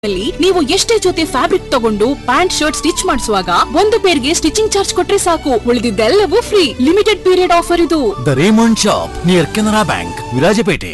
ಅಲ್ಲಿ ನೀವು ಎಷ್ಟೇ ಜೊತೆ ಫ್ಯಾಬ್ರಿಕ್ ತಗೊಂಡು ಪ್ಯಾಂಟ್ ಶರ್ಟ್ ಸ್ಟಿಚ್ ಮಾಡಿಸುವಾಗ ಒಂದು ಪೇರ್ಗೆ ಸ್ಟಿಚಿಂಗ್ ಚಾರ್ಜ್ ಕೊಟ್ರೆ ಸಾಕು ಉಳಿದಿದ್ದೆಲ್ಲವೂ ಫ್ರೀ ಲಿಮಿಟೆಡ್ ಪೀರಿಯಡ್ ಆಫರ್ ಇದು the Raymond shop near Canara bank Virajpet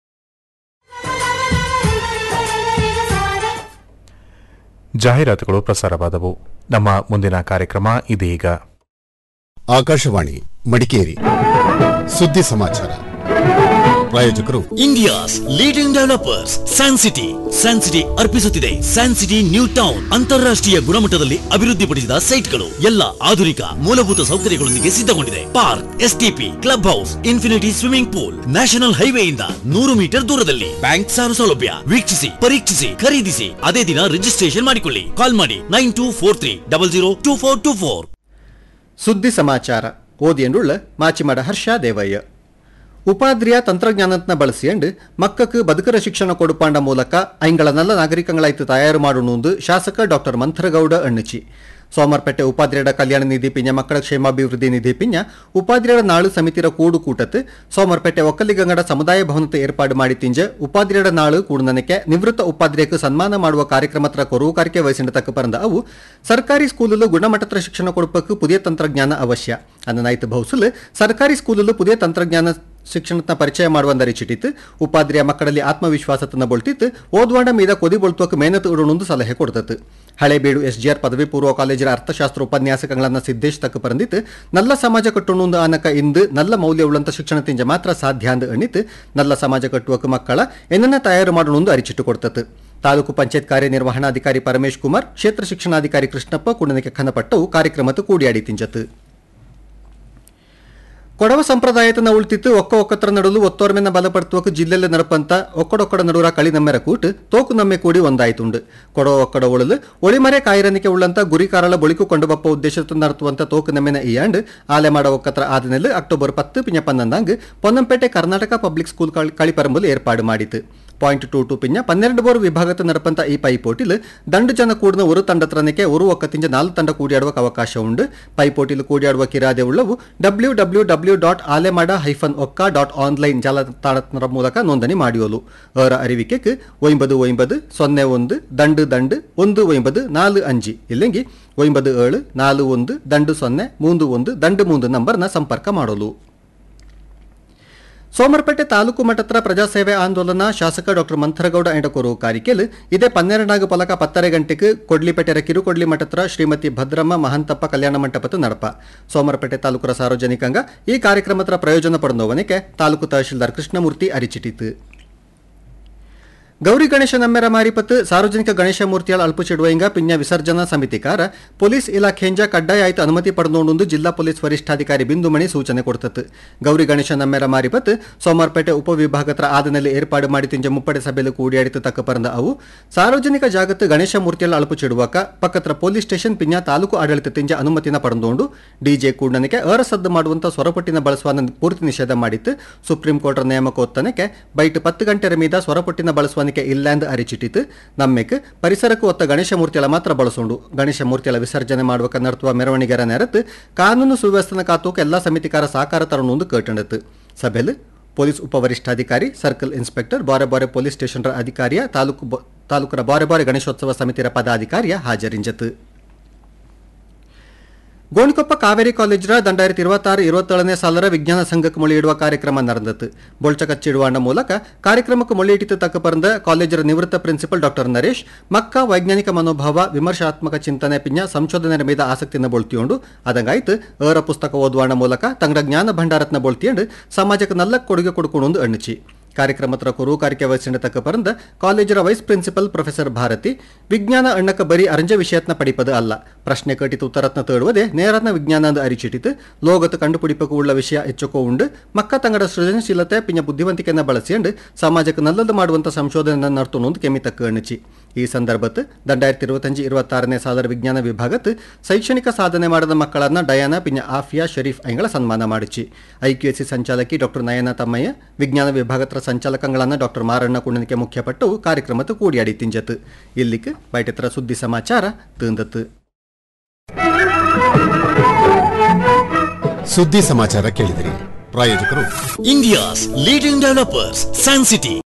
ಜಾಹೀರಾತುಗಳು ಪ್ರಸಾರವಾದವು ನಮ್ಮ ಮುಂದಿನ ಕಾರ್ಯಕ್ರಮ ಇದೀಗ ಆಕಾಶವಾಣಿ ಮಡಿಕೇರಿ ಸುದ್ದಿ ಸಮಾಚಾರ ಪ್ರಾಯೋಜಕರು India's leading developers San City San City ಅರ್ಪಿಸುತ್ತಿದೆ ಸ್ಯಾನ್ ಸಿಟಿ ನ್ಯೂ ಟೌನ್ ಅಂತಾರಾಷ್ಟ್ರೀಯ ಗುಣಮಟ್ಟದಲ್ಲಿ ಅಭಿವೃದ್ಧಿಪಡಿಸಿದ ಸೈಟ್ಗಳು ಎಲ್ಲ ಆಧುನಿಕ ಮೂಲಭೂತ ಸೌಕರ್ಯಗಳೊಂದಿಗೆ ಸಿದ್ಧಗೊಂಡಿದೆ park STP club house infinity swimming pool national ಹೈವೇಯಿಂದ ನೂರು ಮೀಟರ್ ದೂರದಲ್ಲಿ ಬ್ಯಾಂಕ್ ಸಾಲ ಸೌಲಭ್ಯ ವೀಕ್ಷಿಸಿ ಪರೀಕ್ಷಿಸಿ ಖರೀದಿಸಿ ಅದೇ ದಿನ ರಿಜಿಸ್ಟ್ರೇಷನ್ ಮಾಡಿಕೊಳ್ಳಿ ಕಾಲ್ ಮಾಡಿ nine two four three double zero two four two four ಸುದ್ದಿ ಸಮಾಚಾರ ಓದಿಯಂಡುಳ್ಳ ಮಾಚಿಮಡ ಹರ್ಷ ದೇವಯ್ಯ ಉಪಾದ್ರಿಯ ತಂತ್ರಜ್ಞಾನತ್ನ ಬಳಸಿಯಂಡು ಮಕ್ಕಕ್ಕೆ ಬದುಕರ ಶಿಕ್ಷಣ ಕೊಡುಪಾಂಡ ಮೂಲಕ ಐಂಗಳ ನಲ್ಲ ನಾಗರಿಕಗಳಾಯ್ತು ತಯಾರು ಮಾಡೋಣುಂದು ಶಾಸಕ ಡಾಕ್ಟರ್ ಮಂಥರಗೌಡ ಅಣ್ಣಚಿ ಸೋಮರ್ಪೇಟೆ ಉಪಾಧ್ಯಾಯರ ಕಲ್ಯಾಣ ನಿಧಿ ಪಿಂಜ ಮಕ್ಕಳ ಕ್ಷೇಮಾಭಿವೃದ್ಧಿ ನಿಧಿ ಪಿಂಜ ಉಪಾಧ್ಯಾಯರ ನಾಳು ಸಮಿತಿರ ಕೂಡು ಕೂಟತ್ತು ಸೋಮರ್ಪೇಟೆ ಒಕ್ಕಲಿಗಂಗಡ ಸಮುದಾಯ ಭವನದ ಏರ್ಪಾಡು ಮಾಡಿ ತಿಂಜ ಉಪಾಧ್ಯಾಯರ ನಾಳು ಕೂಡುನನಕ್ಕೆ ನಿವೃತ್ತ ಉಪಾಧ್ಯಾಯಕ್ಕೆ ಸನ್ಮಾನ ಮಾಡುವ ಕಾರ್ಯಕ್ರಮತ್ರ ಕೊರುವುಕಾರಿಕೆ ವಹಿಸಿದ ತಕ್ಕ ಪರಂದ ಅವು ಸರ್ಕಾರಿ ಸ್ಕೂಲಲ್ಲೂ ಗುಣಮಟ್ಟದ ಶಿಕ್ಷಣ ಕೊಡುಪಕ್ಕೆ ಪುದಿಯ ತಂತ್ರಜ್ಞಾನ ಅವಶ್ಯ ಅನ್ನನಾಯ್ತು ಬಹುಸುಲು ಸರ್ಕಾರಿ ಸ್ಕೂಲಲ್ಲೂ ಪುದಿಯ ತಂತ್ರಜ್ಞಾನ ಶಿಕ್ಷಣದ ಪರಿಚಯ ಮಾಡುವಂದರಿ ಚಿಟಿತು ಉಪಾಧ್ಯಾಯ ಮಕ್ಕಳಲ್ಲಿ ಆತ್ಮವಿಶ್ವಾಸತನ ಬೊಳ್ತಿತ್ತು ಓದ್ವಾಂಡ ಮೀದ ಕೊದಿ ಬೊಳ್ತೋಕ್ ಮೇನತ್ ಇಡೋಣೊಂದು ಸಲಹೆ ಕೊಡ್ತತ್ತು ಹಳೇಬೀಡು ಎಸ್ಜಿಆರ್ ಪದವಿ ಪೂರ್ವ ಕಾಲೇಜಿನ ಅರ್ಥಶಾಸ್ತ್ರ ಉಪನ್ಯಾಸಕಗಳನ್ನ ಸಿದ್ದೇಶ್ ತಕ್ಕ ಪರಂದಿತ್ತು ನಲ್ಲ ಸಮಾಜ ಕಟ್ಟುಣೊಂದು ಆನಕ ಇಂದು ನಲ್ಲ ಮೌಲ್ಯ ಉಳ್ಳಂತ ಶಿಕ್ಷಣ ತಿಂಜ ಮಾತ್ರ ಸಾಧ್ಯ ಅಂದು ಅಣ್ಣಿತ್ತು ನಲ್ಲ ಸಮಾಜ ಕಟ್ಟುವಕ್ಕೆ ಮಕ್ಕಳ ಏನನ್ನ ತಯಾರು ಮಾಡೋಣೊಂದು ಅರಿಚಿಟ್ಟು ಕೊಡ್ತತ್ತು ತಾಲೂಕು ಪಂಚಾಯತ್ ಕಾರ್ಯನಿರ್ವಹಣಾಧಿಕಾರಿ ಪರಮೇಶ್ ಕುಮಾರ್ ಕ್ಷೇತ್ರ ಶಿಕ್ಷಣಾಧಿಕಾರಿ ಕೃಷ್ಣಪ್ಪ ಕುಣನಿಕೆ ಖನಪಟ್ಟವು ಕಾರ್ಯಕ್ರಮದ ಕೂಡಿಯಾಡಿ ತಿಂಜತ್ತು ಕೊಡವ ಸಂಪ್ರದಾಯತನ ಉಳ್ತಿತ್ತು ಒಕ್ಕ ಒಕ್ಕತ್ರ ನಡುಲು ಒತ್ತೋರ್ಮೆನ ಬಲಪಡ್ತುವಕ್ಕೆ ಜಿಲ್ಲೆಲ್ಲ ನಡಪಂತ ಒಕ್ಕಡೊಕ್ಕಡ ನಡುರ ಕಳಿ ನಮ್ಮೆರ ಕೂಟ್ ತೋಕು ನಮ್ಮೆ ಕೂಡಿ ಒಂದಾಯ್ತುಂಡು ಕೊಡವ ಒಕ್ಕಡ ಉಳಲು ಒಳಿಮರೆ ಕಾಯಿರನಿಕೆ ಉಳ್ಳಂತ ಗುರಿ ಕಾರಳ ಬೊಳಿಕು ಕೊಂಡು ಬಪ್ಪ ಉದ್ದೇಶದ ನಡತುವಂತ ತೋಕು ನಮ್ಮೆನ ಇಯಾಂಡ್ ಆಲೆ ಮಾಡ ಒಕ್ಕತ್ರ ಆದಿನಲ್ಲಿ ಅಕ್ಟೋಬರ್ ಪತ್ತು ಪಿಂಜ ಪನ್ನೊಂದಂಗ್ ಪೊನ್ನಂಪೇಟೆ ಕರ್ನಾಟಕ ಪಬ್ಲಿಕ್ ಸ್ಕೂಲ್ ಕಳಿ- ಕಳಿಪರಂಬುಲು ಏರ್ಪಾಡು ಮಾಡಿತು ಪಾಯಿಂಟ್ ಟು ಟು ಪಿಂಜ ಪನ್ನೆರಡು ಬೋರ್ ವಿಭಾಗದ ನಡಪಂತ ಈ ಪೈಪೋಟಿಲ್ ದಂಡು ಜನ ಕೂಡಿನ ஒரு ತಂಡತ್ರನಕ್ಕೆ ஒரு ಒಕ್ಕತ್ತಿಂಜ ನಾಲ್ಕು ತಂಡ ಕೂಡಿಯಾಡುವ ಅವಕಾಶ ಉಂಡು ಪೈಪೋಟಿಲು ಕೂಡಿಯಾಡುವ ಕಿರಾದೆ ಉಳ್ಳವು ಡಬ್ಲ್ಯೂ ಡಬ್ಲ್ಯೂ ಡಬ್ಲ್ಯೂ ಡಾಟ್ ಆಲೆಮಾಡ ಹೈಫನ್ ಒಕ್ಕ ಡಾಟ್ ಆನ್ಲೈನ್ ಜಾಲತಾಣದ ಮೂಲಕ ನೋಂದಣಿ ಮಾಡಿಯೋಲು ಅವರ ಅರಿವಿಕೆಗೆ ಒಂಬದು ಒಂಬದು ಸೊನ್ನೆ ಒಂದು ದಂಡು ದಂಡು ಒಂದು ಒಂಬದು ನಾಲು ಅಂಜಿ ಇಲ್ಲಿಂಗಿ ಒಂಬದು ಏಳು ನಾಲು ಒಂದು ದಂಡು ಸೊನ್ನೆ ಮೂಂದು ಒಂದು ದಂಡು ಮೂಂದು ನಂಬರ್ನ ಸಂಪರ್ಕ ಮಾಡೋಲು ಸೋಮರಪೇಟೆ ತಾಲೂಕು ಮಟ್ಟತ್ರ ಪ್ರಜಾಸೇವೆ ಆಂದೋಲನ ಶಾಸಕ ಡಾಕ್ಟರ್ ಮಂಥರಗೌಡ ಎಂಡಕೋರು ಕಾರಿಕೆಲ್ ಇದೇ ಪನ್ನೆರಡನಾಗ ಪಲಕ ಪತ್ತರೆ ಗಂಟೆಗೆ ಕೊಡ್ಲಿಪೇಟೆರ ಕಿರುಕೊಡ್ಲಿ ಮಠತ್ರ ಶ್ರೀಮತಿ ಭದ್ರಮ್ಮ ಮಹಂತಪ್ಪ ಕಲ್ಯಾಣ ಮಂಟಪದ ನಡಪ ಸೋಮರಪೇಟೆ ತಾಲೂಕರ ಸಾರ್ವಜನಿಕಂಗ ಈ ಕಾರ್ಯಕ್ರಮದ ಪ್ರಯೋಜನ ಪಡೆದವನಿಗೆ ತಾಲೂಕು ತಹಶೀಲ್ದಾರ್ ಕೃಷ್ಣಮೂರ್ತಿ ಅರಿಚಿಟಿತು ಗೌರಿ ಗಣೇಶ ನಮ್ಮೆರ ಮಾರಿಪತ್ತು ಸಾರ್ವಜನಿಕ ಗಣೇಶ ಮೂರ್ತಿಯಾಳ ಅಲ್ಪಚಿಡುವಂಗ ಪಿಂಜ ವಿಸರ್ಜನಾ ಸಮಿತಿಕಾರ ಪೊಲೀಸ್ ಇಲಾಖೆಯಿಂದ ಕಡ್ಡಾಯ ಆಯ್ತು ಅನುಮತಿ ಪಡೆದೋಂಡು ಜಿಲ್ಲಾ ಪೊಲೀಸ್ ವರಿಷ್ಠಾಧಿಕಾರಿ ಬಿಂದುಮಣಿ ಸೂಚನೆ ಕೊಡ್ತತ್ತು ಗೌರಿ ಗಣೇಶ ನಮ್ಮೆರ ಮಾರಿಪತ್ತು ಸೋಮವಾರಪೇಟೆ ಉಪವಿಭಾಗತ್ರ ಆದನಲ್ಲಿ ಏರ್ಪಾಡು ಮಾಡಿ ತಿಂಜ ಮುಪ್ಪಡೆ ಸಭೆಯಲ್ಲಿ ಕೂಡಿಯಾಡಿತು ತಕ್ಕ ಪರಂದ ಅವು ಸಾರ್ವಜನಿಕ ಜಾಗತ್ತು ಗಣೇಶ ಮೂರ್ತಿಯಾಳ ಅಲ್ಪಚಿಡುವಕ ಪಕ್ಕತ್ರ ಪೊಲೀಸ್ ಸ್ಟೇಷನ್ ಪಿಂಜ ತಾಲೂಕು ಆಡಳಿತ ತಿಂಜ ಅನುಮತಿನ ಪಡೆದೋಂಡು ಡಿಜೆ ಕೂಡನಿಗೆ ಅರಸದ್ದು ಮಾಡುವಂತ ಸ್ವರಪಟ್ಟಿನ ಬಳಸುವ ಪೂರ್ತಿ ನಿಷೇಧ ಮಾಡಿತ್ತು ಸುಪ್ರೀಂ ಕೋರ್ಟ್ ನೇಮಕೋತ್ತನಕ್ಕೆ ಬೈಟ್ ಪತ್ತು ಗಂಟೆರ ಮೀದ ಸ್ವರಪಟ್ಟಿನ ಬಳಸುವನಿಕೆ ಇಲ್ಲಾಂದು ಅರಿಚಿಟ್ಟಿತು ನಮ್ಮೆಕ್ ಪರಿಸರಕ್ಕೂ ಒತ್ತ ಗಣೇಶ ಮೂರ್ತಿಗಳ ಮಾತ್ರ ಬಳಸೋಂಡು ಗಣೇಶ ಮೂರ್ತಿಗಳ ವಿಸರ್ಜನೆ ಮಾಡುವ ಕನ್ನಡತ್ವ ಮೆರವಣಿಗೆರ ನೆರತು ಕಾನೂನು ಸುವ್ಯವಸ್ಥೆನ ಕಾತೋಕೆ ಎಲ್ಲಾ ಸಮಿತಿಕಾರ ಸಹಕಾರ ತರணுಂದು ಕೇಟಂಡತ್ತು ಸಭೆಯಲ್ಲಿ ಪೊಲೀಸ್ ಉಪವರಿಷ್ಠಾಧಿಕಾರಿ ಸರ್ಕಲ್ ಇನ್ಸ್ಪೆಕ್ಟರ್ ಬಾರೆ ಬಾರೆ ಪೊಲೀಸ್ ಸ್ಟೇಷನ್ರ ಅಧಿಕಾರಿಯ ತಾಲೂಕು ಬ- ತಾಲೂಕರ ಬಾರೆ ಬಾರೆ ಗಣೇಶೋತ್ಸವ ಸಮಿತಿಯ ಪದಾಧಿಕಾರಿಯ ಹಾಜರಿಂಜತು ಗೋಣಿಕೊಪ್ಪ ಕಾವೇರಿ ಕಾಲೇಜ್ರ ದಂಡಾಯಿರತಿ ಇರುವತ್ತಾರು ಇರುವತ್ತೇಳನೇ ಸಾಲರ ವಿಜ್ಞಾನ ಸಂಘಕ್ಕೆ ಮೊಳೆ ಇಡುವ ಕಾರ್ಯಕ್ರಮ ನಡೆದತ್ತು ಬೊಳ್ಚ ಕಚ್ಚಿಡುವಾಂಡ ಮೂಲಕ ಕಾರ್ಯಕ್ರಮಕ್ಕೆ ಮೊಳೆ ಇಟ್ಟಿತು ತಕ್ಕ ಪರಂದ ಕಾಲೇಜರ ನಿವೃತ್ತ ಪ್ರಿನ್ಸಿಪಲ್ ಡಾಕ್ಟರ್ ನರೇಶ್ ಮಕ್ಕ ವೈಜ್ಞಾನಿಕ ಮನೋಭಾವ ವಿಮರ್ಶಾತ್ಮಕ ಚಿಂತನೆ ಪಿಂಜ ಸಂಶೋಧನೆಯ ಮೇಲೆ ಆಸಕ್ತಿಯನ್ನು ಬೊಳ್ತಿಯೋಂಡು ಅದಂಗಾಯ್ತು ಅವರ ಪುಸ್ತಕ ಓದುವಾಂಡ ಮೂಲಕ ತಂಗಡ ಜ್ಞಾನ ಭಂಡಾರತ್ನ ಬೊಳ್ತಿಯಂಡು ಸಮಾಜಕ್ಕೆ ನಲ್ಲ ಕೊಡುಗೆ ಕೊಡುಕೊಂಡು ಅಣ್ಣಿಚಿ ಕಾರ್ಯಕ್ರಮತ್ರ ಕುರುಕಾರಿಕೆ ವಹಿಸಿದ ತಕ್ಕ ಪರಂದ ಕಾಲೇಜರ ವೈಸ್ ಪ್ರಿನ್ಸಿಪಲ್ ಪ್ರೊಫೆಸರ್ ಭಾರತಿ ವಿಜ್ಞಾನ ಅಣ್ಣಕ ಬರೀ ಅರಂಜ ವಿಷಯತ್ನ ಪಡಿಪದ ಅಲ್ಲ ಪ್ರಶ್ನೆ ಕಟ್ಟಿತು ಉತ್ತರತ್ನ ತೇಡುವುದೇ ನೇರತ್ನ ವಿಜ್ಞಾನ ಅಂದು ಅರಿಚಿಟಿತು ಲೋಗತ್ತು ಕಂಡುಪಿಡಿಪಕ್ಕೂ ಉಳ್ಳ ವಿಷಯ ಹೆಚ್ಚುಕೋ ಉಂಡು ಮಕ್ಕ ತಂಗಡ ಸೃಜನಶೀಲತೆ ಪಿಂಜ ಬುದ್ಧಿವಂತಿಕೆಯನ್ನು ಬಳಸಿಕೊಂಡು ಸಮಾಜಕ್ಕೆ ನಲ್ಲದು ಮಾಡುವಂತ ಸಂಶೋಧನೆ ನರ್ತುನೊಂದು ಕೆಮ್ಮಿ ತಕ್ಕ ಅಣಿಚಿ ಈ ಸಂದರ್ಭತ್ ದಂಡಾಯಿರತಿ இருபத்தஞ்சு இருபத்தாறನೇ ಸಾಲರ ವಿಜ್ಞಾನ ವಿಭಾಗತ್ ಶೈಕ್ಷಣಿಕ ಸಾಧನೆ ಮಾಡಿದ ಮಕ್ಕಳನ್ನ ಡಯಾನಾ ಪಿಂಜ ಆಫಿಯಾ ಶರೀಫ್ ಐಂಗಳ ಸನ್ಮಾನ ಮಾಡಿಚಿ ಐಕ್ಯುಎಸ್ಸಿ ಸಂಚಾಲಕಿ ಡಾಕ್ಟರ್ ನಯನ ತಮ್ಮಯ್ಯ ವಿಜ್ಞಾನ ವಿಭಾಗತ್ರ ಸಂಚಾಲಕಗಳನ್ನ ಡಾಕ್ಟರ್ ಮಾರಣ್ಣ ಕುಣನಿಕೆ ಮುಖ್ಯಪಟ್ಟು ಕಾರ್ಯಕ್ರಮದ ಕೂಡಿಯಾಡಿ ತಿಂಜತ್ ಇಲ್ಲಿಕ್ ಬೈಟತ್ರ ಸುದ್ದಿ ಸಮಾಚಾರ ತಿಂದತ್ತು ಸುದ್ದಿ ಸಮಾಚಾರ ಕೇಳಿದಿರಿ ಪ್ರಾಯೋಜಕರು India's leading developers San city